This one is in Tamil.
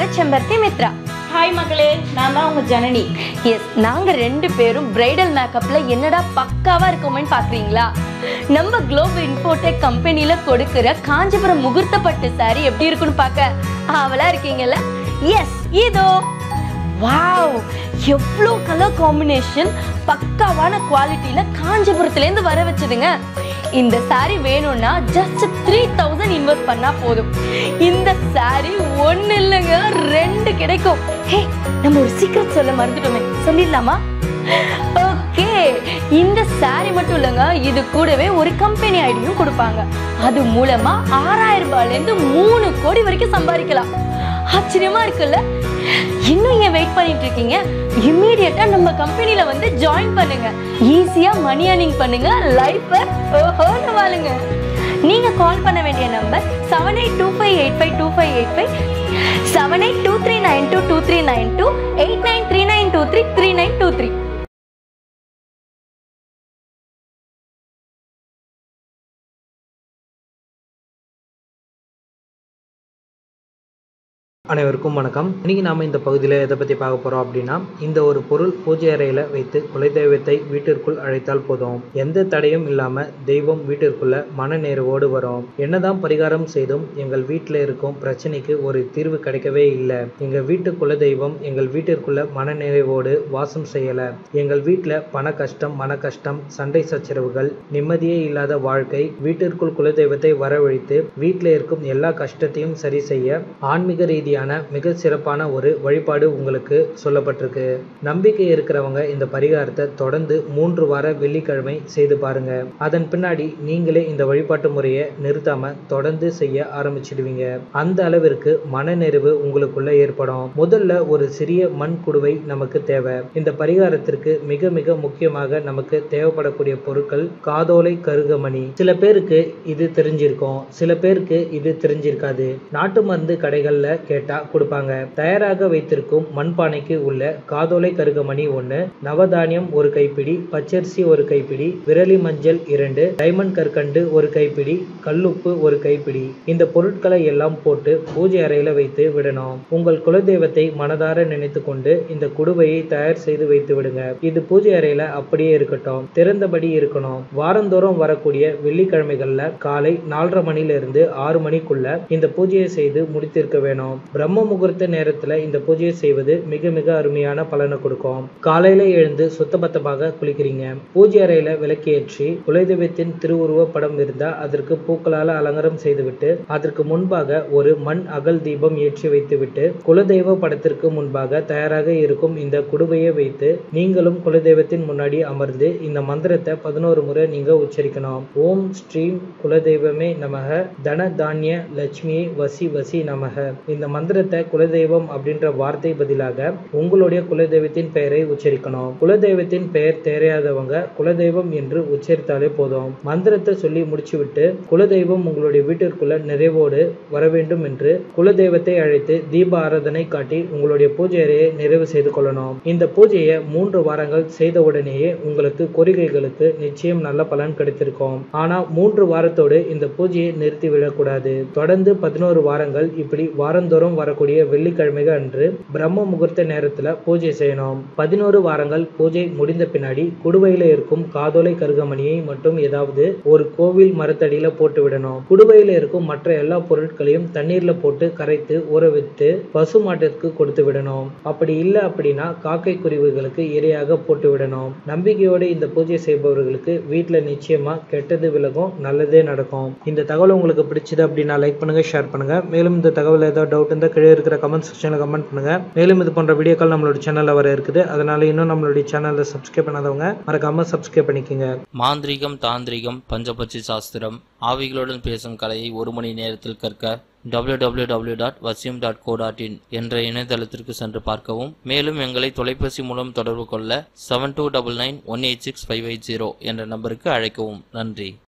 செம்பருத்தி மித்ரா ஹாய் மகளே நான் தான் உங்க ஜனனி எஸ் நாங்க ரெண்டு பேரும் பிரைடல் மேக்கப்ல என்னடா பக்காவா இருக்கோமேன்னு பாக்குறீங்களா நம்ம குளோபல் இன்ஃபோடெக் கம்பெனில கொடுக்கிற காஞ்சிபுரம் முகூர்த்த பட்டு saree எப்படி இருக்குன்னு பார்க்க ஆவலா இருக்கீங்கல்ல எஸ் இதோ வாவ் எவ்வளோ கலர் காம்பினேஷன் பக்காவான குவாலிட்டியில காஞ்சிபுரத்துலேருந்து வர வச்சதுங்க இந்த saree வேணும்னா ஜஸ்ட் த்ரீ தௌசண்ட் இன்வெஸ்ட் பண்ணா போதும் இந்த saree ஒண்ணு இல்லைங்க ரெண்டு கிடைக்கும் ஹே நம்ம ஒரு சீக்ரெட் சொல்ல மறந்துட்டோமே சொல்லிடலாமா ஓகே இந்த saree மட்டும் இல்லைங்க இது கூடவே ஒரு கம்பெனி ஐடியும் கொடுப்பாங்க அது மூலமா ஆறாயிரம் ரூபாயில இருந்து மூணு கோடி வரைக்கும் சம்பாதிக்கலாம் ஆச்சரியமா இருக்குல்ல இன்னும் ஏன் வெயிட் பண்ணிட்டு இருக்கீங்க இம்மீடியட்டா நம்ம கம்பெனில வந்து ஜாயின் பண்ணுங்க ஈஸியா மணி earning பண்ணுங்க லைஃப் ஓஹோன்னு வாழுங்க நீங்க கால் பண்ண வேண்டிய number seven eight two five eight five two five eight five seven eight two three nine two two three nine two eight nine three nine two three three nine two three அனைவருக்கும் வணக்கம் இன்னைக்கு நாம இந்த பகுதியில் எதை பற்றி பார்க்க போகிறோம் அப்படின்னா இந்த ஒரு பொருள் பூஜை அறையில் வைத்து குலதெய்வத்தை வீட்டிற்குள் அழைத்தால் போதும் எந்த தடையும் இல்லாமல் தெய்வம் வீட்டிற்குள்ள மன நிறைவோடு வரும் என்னதான் பரிகாரம் செய்தும் எங்கள் வீட்டில் இருக்கும் பிரச்சனைக்கு ஒரு தீர்வு கிடைக்கவே இல்லை எங்கள் வீட்டு குலதெய்வம் எங்கள் வீட்டிற்குள்ள மன நிறைவோடு வாசம் செய்யலை எங்கள் வீட்டில் பண கஷ்டம் மன கஷ்டம் சண்டை சச்சரவுகள் நிம்மதியே இல்லாத வாழ்க்கை வீட்டிற்குள் குலதெய்வத்தை வரவழைத்து வீட்டில் இருக்கும் எல்லா கஷ்டத்தையும் சரி செய்ய ஆன்மீக ரீதியான மிக சிறப்பான ஒரு வழிபாடு உங்களுக்கு சொல்லப்பட்டிருக்கு நம்பிக்கை இருக்கிறவங்க இந்த பரிகாரத்தை தொடர்ந்து மூன்று வார வெள்ளிக்கிழமை செய்து பாருங்க அதன் பின்னாடி நீங்களே இந்த வழிபாட்டு முறையை நிறுத்தாம தொடர்ந்து செய்ய ஆரம்பிச்சிடுவீங்க அந்த அளவிற்கு மனநிறைவு உங்களுக்குள்ள ஏற்படும் முதல்ல ஒரு சிறிய மண் குடுவை நமக்கு தேவை இந்த பரிகாரத்திற்கு மிக மிக முக்கியமாக நமக்கு தேவைப்படக்கூடிய பொருட்கள் காதோலை கருகமணி சில பேருக்கு இது தெரிஞ்சிருக்கும் சில பேருக்கு இது தெரிஞ்சிருக்காது நாட்டு மருந்து கடைகள்ல கேட்டா கொடுப்பாங்க தயாராக வைத்திருக்கும் மண்பானைக்கு உள்ள காதோலை கருகமணி ஒன்று நவதானியம் ஒரு கைப்பிடி பச்சரிசி ஒரு கைப்பிடி விரலி மஞ்சள் இரண்டு டைமண்ட் கற்கண்டு ஒரு கைப்பிடி கல்லுப்பு ஒரு கைப்பிடி இந்த பொருட்களை எல்லாம் போட்டு பூஜை அறையில வைத்து விடணும் உங்கள் குலதெய்வத்தை மனதார நினைத்து கொண்டு இந்த குடுவையை தயார் செய்து வைத்து விடுங்க இது பூஜை அறையில அப்படியே இருக்கட்டும் திறந்தபடி இருக்கணும் வாரந்தோறும் வரக்கூடிய வெள்ளிக்கிழமைகள்ல காலை நாலரை மணில இருந்து ஆறு மணிக்குள்ள இந்த பூஜையை செய்து முடித்திருக்க வேணும் பிரம்ம முகூர்த்த நேரத்துல இந்த பூஜையை செய்வது மிக மிக அருமையான பலனை கொடுக்கும் காலையில எழுந்து சுத்தபத்தமாக குளிக்கிறீங்க பூஜை அறையில விளக்கேற்றி குலதெய்வத்தின் திருவுருவ படம் இருந்தா அதற்கு பூக்களால அலங்காரம் செய்துவிட்டு அதற்கு முன்பாக ஒரு மண் அகல் தீபம் ஏற்றி வைத்துவிட்டு குலதெய்வ படத்திற்கு முன்பாக தயாராக இருக்கும் இந்த குடுவையை வைத்து நீங்களும் குலதெய்வத்தின் முன்னாடி அமர்ந்து இந்த மந்திரத்தை பதினோரு முறை நீங்க உச்சரிக்கணும் ஓம் ஸ்ரீம் குலதெய்வமே நமக தன தானிய லட்சுமியை வசி வசி நமக இந்த மந்திரத்தை குலதெய்வம் அப்படின்ற வார்த்தை பதிலாக உங்களுடைய குலதெய்வத்தின் பெயரை உச்சரிக்கணும் குலதெய்வத்தின் பெயர் தெரியாதவங்க குலதெய்வம் என்று உச்சரித்தாலே போதும் மந்திரத்தை சொல்லி முடிச்சுவிட்டு குலதெய்வம் உங்களுடைய வீட்டிற்குள்ள நிறைவோடு வர வேண்டும் என்று குலதெய்வத்தை அழைத்து தீப ஆராதனை காட்டி உங்களுடைய பூஜை அறையை நிறைவு செய்து கொள்ளணும் இந்த பூஜையை மூன்று வாரங்கள் செய்தவுடனேயே உங்களுக்கு கோரிக்கைகளுக்கு நிச்சயம் நல்ல பலன் கிடைத்திருக்கும் ஆனா மூன்று வாரத்தோடு இந்த பூஜையை நிறுத்தி விடக்கூடாது தொடர்ந்து பதினோரு வாரங்கள் இப்படி வாரந்தோறும் வரக்கூடிய வெள்ளிக்கிழமைகள் அன்று பிரம்ம முகூர்த்த நேரத்துல பூஜை செய்யணும் பதினோரு வாரங்கள் பூஜை முடிந்த பின்னாடி குடுவையில இருக்கும் காதோலை கருகமணியை மட்டும் ஏதாவது ஒரு கோவில் மரத்தடியில போட்டு விடணும் குடுவையில இருக்கும் மற்ற எல்லா பொருட்களையும் தண்ணீர்ல போட்டு கரைத்து ஊற வைத்து பசு மாட்டிற்கு கொடுத்து விடணும் அப்படி இல்லை அப்படின்னா காக்கை குருவிகளுக்கு இரையாக போட்டு விடணும் நம்பிக்கையோடு இந்த பூஜை செய்பவர்களுக்கு வீட்டுல நிச்சயமா கெட்டது விலகும் நல்லதே நடக்கும் இந்த தகவல் உங்களுக்கு பிடிச்சது அப்படின்னா லைக் பண்ணுங்க ஷேர் பண்ணுங்க மேலும் இந்த தகவல் ஏதாவது டவுட் இருந்தால் கீழே இருக்கிற கமெண்ட் செக்ஷனில் கமெண்ட் பண்ணுங்க மேலும் இது போன்ற வீடியோக்கள் நம்மளோட சேனல்ல வர இருக்குது அதனால இன்னும் நம்மளுடைய சேனலை சப்ஸ்கிரைப் பண்ணாதவங்க மறக்காம சப்ஸ்கிரைப் பண்ணிக்கோங்க மாந்திரிகம் தாந்திரிகம் பஞ்சபட்சி சாஸ்திரம் ஆவிகளுடன் பேசும் கலையை ஒரு மணி நேரத்தில் கற்க www.vasyum.co.in டாட் வசியம் டாட் கோ டாட் இன் என்ற இணையதளத்திற்கு சென்று பார்க்கவும் மேலும் எங்களை தொலைபேசி மூலம் தொடர்பு கொள்ள seven two double nine one eight six five eight zero என்ற நம்பருக்கு அழைக்கவும் நன்றி